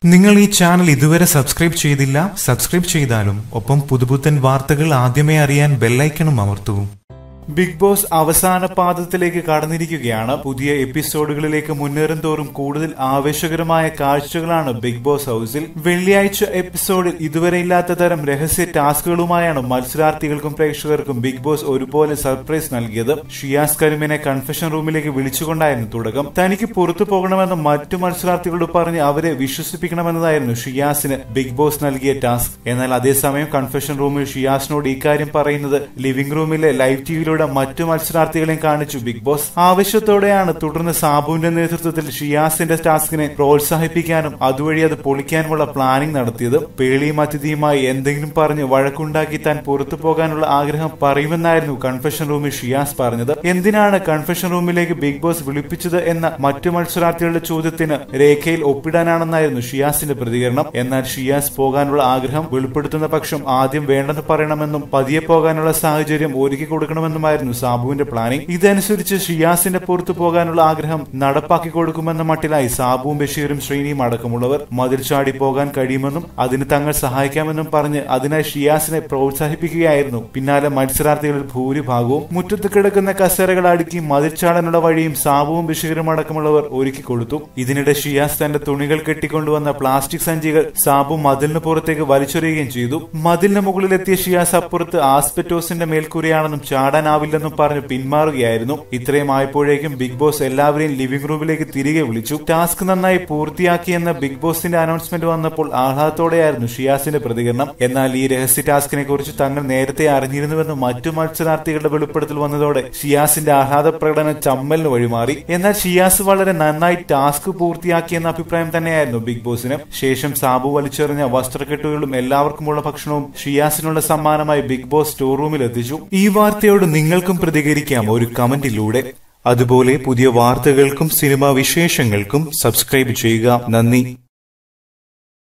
നിങ്ങൾ ഈ ചാനൽ ഇതുവരെ സബ്സ്ക്രൈബ് ചെയ്തില്ല സബ്സ്ക്രൈബ് ചെയ്താലും ഒപ്പം പുതുപുത്തൻ വാർത്തകൾ ആദ്യമേ അറിയാൻ ബെല്ലൈക്കണും അമർത്തൂ ബിഗ് ബോസ് അവസാന പാദത്തിലേക്ക് കടന്നിരിക്കുകയാണ് പുതിയ എപ്പിസോഡുകളിലേക്ക് മുന്നേറും തോറും കൂടുതൽ ആവേശകരമായ കാഴ്ചകളാണ് ബിഗ് ബോസ് ഹൌസിൽ വെള്ളിയാഴ്ച എപ്പിസോഡിൽ ഇതുവരെ ഇല്ലാത്ത തരം രഹസ്യ ടാസ്കുകളുമായാണ് മത്സരാർത്ഥികൾക്കും പ്രേക്ഷകർക്കും ബിഗ് ബോസ് ഒരുപോലെ സർപ്രൈസ് നൽകിയത് ഷിയാസ് കരിമിനെ കൺഫെഷൻ റൂമിലേക്ക് വിളിച്ചുകൊണ്ടായിരുന്നു തുടക്കം തനിക്ക് പുറത്തു പോകണമെന്ന് മറ്റു മത്സരാർത്ഥികളോട് പറഞ്ഞ് അവരെ വിശ്വസിപ്പിക്കണമെന്നതായിരുന്നു ഷിയാസിന് ബിഗ് ബോസ് നൽകിയ ടാസ്ക് എന്നാൽ അതേസമയം കൺഫെഷൻ റൂമിൽ ഷിയാസിനോട് ഇക്കാര്യം പറയുന്നത് ലിവിംഗ് റൂമിലെ ലൈവ് ടിവിയിലൂടെ മറ്റു മത്സരാർത്ഥികളെയും കാണിച്ചു ബിഗ് ബോസ് ആവശ്യത്തോടെയാണ് തുടർന്ന് സാബുവിന്റെ നേതൃത്വത്തിൽ ഷിയാസിന്റെ ടാസ്കിനെ പ്രോത്സാഹിപ്പിക്കാനും അതുവഴി അത് പൊളിക്കാനുമുള്ള പ്ലാനിംഗ് നടത്തിയത് പേളിയും അതിഥിയുമായി എന്തെങ്കിലും പറഞ്ഞ് വഴക്കുണ്ടാക്കി താൻ പുറത്തു പോകാനുള്ള ആഗ്രഹം പറയുമെന്നായിരുന്നു കൺഫെഷൻ റൂമിൽ ഷിയാസ് പറഞ്ഞത് എന്തിനാണ് കൺഫെഷൻ റൂമിലേക്ക് ബിഗ് ബോസ് വിളിപ്പിച്ചത് എന്ന മറ്റു മത്സരാർത്ഥികളുടെ ചോദ്യത്തിന് രേഖയിൽ ഒപ്പിടാനാണെന്നായിരുന്നു ഷിയാസിന്റെ പ്രതികരണം എന്നാൽ ഷിയാസ് പോകാനുള്ള ആഗ്രഹം വെളിപ്പെടുത്തുന്ന പക്ഷം ആദ്യം വേണ്ടെന്ന് പറയണമെന്നും പതിയെ പോകാനുള്ള സാഹചര്യം ഒരുക്കി കൊടുക്കണമെന്നുമായിരുന്നു സാബുവിന്റെ പ്ലാനിംഗ് ഇതനുസരിച്ച് ഷിയാസിന്റെ പുറത്തു പോകാനുള്ള ആഗ്രഹം നടപ്പാക്കി കൊടുക്കുമെന്ന മട്ടിലായി സാബുവും ബഷീറും ശ്രീനിയും അടക്കമുള്ളവർ മതിൽ ചാടി പോകാൻ കഴിയുമെന്നും അതിന് തങ്ങൾ സഹായിക്കാമെന്നും പറഞ്ഞ് അതിനായി ഷിയാസിനെ പ്രോത്സാഹിപ്പിക്കുകയായിരുന്നു പിന്നാലെ മത്സരാർത്ഥികളിൽ ഭൂരിഭാഗവും മുറ്റത്ത് കിടക്കുന്ന കസേരകൾ അടുക്കി മതിൽ ചാടാനുള്ള വഴിയും സാബുവും ബഷീറും അടക്കമുള്ളവർ ഒരുക്കി കൊടുത്തു ഇതിനിടെ ഷിയാസ് തന്റെ തുണികൾ കെട്ടിക്കൊണ്ടുവന്ന പ്ലാസ്റ്റിക് സഞ്ചികൾ സാബു മതിലിന് പുറത്തേക്ക് വലിച്ചെറിയുകയും ചെയ്തു മതിലിന് മുകളിലെത്തിയ ഷിയാസ് അപ്പുറത്ത് ആസ്പെറ്റോസിന്റെ മേൽക്കൂരയാണെന്നും ചാടാനാവില്ലെന്നും പറഞ്ഞ് പിന്മാറുകയായിരുന്നു ഇത്രയും ആയപ്പോഴേക്കും ബിഗ് ബോസ് എല്ലാവരെയും ലിവിംഗ് റൂമിലേക്ക് തിരികെ വിളിച്ചു ടാസ്ക് നന്നായി പൂർത്തിയാക്കിയെന്ന ബിഗ് ബോസിന്റെ അനൗൺസ്മെന്റ് വന്നപ്പോൾ ആഹ്ലാദത്തോടെയായിരുന്നു ഷിയാസിന്റെ പ്രതികരണം എന്നാൽ ഈ രഹസ്യ ടാസ്കിനെ കുറിച്ച് തങ്ങൾ നേരത്തെ അറിഞ്ഞിരുന്നുവെന്ന് മറ്റു മത്സരാർത്ഥികളുടെ വെളിപ്പെടുത്തൽ വന്നതോടെ ഷിയാസിന്റെ ആഹ്ലാദ പ്രകടനം ചമ്മലിന് വഴിമാറി എന്നാൽ ഷിയാസ് വളരെ നന്നായി ടാസ്ക് പൂർത്തിയാക്കിയെന്ന അഭിപ്രായം തന്നെയായിരുന്നു ബിഗ് ബോസിന് ശേഷം സാബു വലിച്ചെറിഞ്ഞ വസ്ത്രക്കെട്ടുകളും എല്ലാവർക്കുമുള്ള ഭക്ഷണവും ഷിയാസിനുള്ള സമ്മാനമായി ബിഗ് ബോസ് സ്റ്റോർ റൂമിൽ എത്തിച്ചു ഈ വാർത്തയോട് നിങ്ങൾക്കും പ്രതികരിക്കാം ഒരു കമന്റിലൂടെ അതുപോലെ പുതിയ വാർത്തകൾക്കും സിനിമാ വിശേഷങ്ങൾക്കും സബ്സ്ക്രൈബ് ചെയ്യുക നന്ദി